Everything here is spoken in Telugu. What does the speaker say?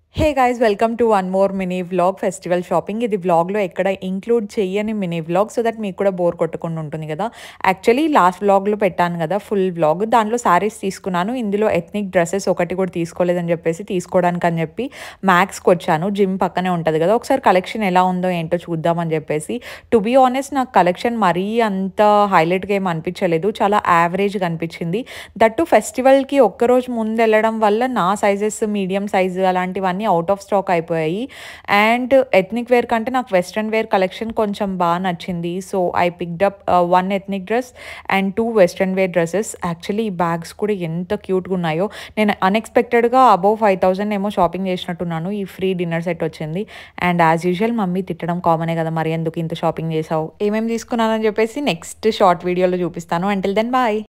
hey guys welcome to one more mini vlog festival shopping ఇది వ్లాగ్లో ఎక్కడ ఇంక్లూడ్ చెయ్యని మినీ వ్లాగ్ సో దట్ మీకు కూడా బోర్ కొట్టకుండా ఉంటుంది కదా యాక్చువల్లీ లాస్ట్ వ్లాగ్లో పెట్టాను కదా ఫుల్ వ్లాగ్ దాంట్లో శారీస్ తీసుకున్నాను ఇందులో ఎథ్నిక్ డ్రెస్సెస్ ఒకటి కూడా తీసుకోలేదని చెప్పేసి తీసుకోవడానికి అని చెప్పి మ్యాక్స్కి వచ్చాను జిమ్ పక్కనే ఉంటుంది కదా ఒకసారి కలెక్షన్ ఎలా ఉందో ఏంటో చూద్దామని చెప్పేసి టు బీ ఆనెస్ట్ నాకు కలెక్షన్ మరీ అంత హైలైట్గా ఏం అనిపించలేదు చాలా యావరేజ్గా అనిపించింది దట్టు ఫెస్టివల్కి ఒక్కరోజు ముందు వెళ్ళడం వల్ల నా సైజెస్ మీడియం సైజు అలాంటివన్నీ అవుట్ ఆఫ్ స్టాక్ అయిపోయాయి అండ్ ఎథ్నిక్ వేర్ కంటే నాకు వెస్ట్రన్ వేర్ కలెక్షన్ కొంచెం బాగా నచ్చింది so I picked up one ethnic dress and two western wear dresses actually ఈ బ్యాగ్స్ కూడా ఎంత క్యూట్గా ఉన్నాయో నేను అన్ఎక్స్పెక్టెడ్గా అబౌవ్ ఫైవ్ థౌసండ్ ఏమో షాపింగ్ చేసినట్టున్నాను ఈ ఫ్రీ డిన్నర్ సెట్ వచ్చింది అండ్ యాజ్ యూజువల్ మమ్మీ తిట్టడం కామనే కదా మరి ఎందుకు ఇంత షాపింగ్ చేసావు ఏమేమి తీసుకున్నానని చెప్పేసి నెక్స్ట్ షార్ట్ వీడియోలో చూపిస్తాను అంటిల్ దెన్ బాయ్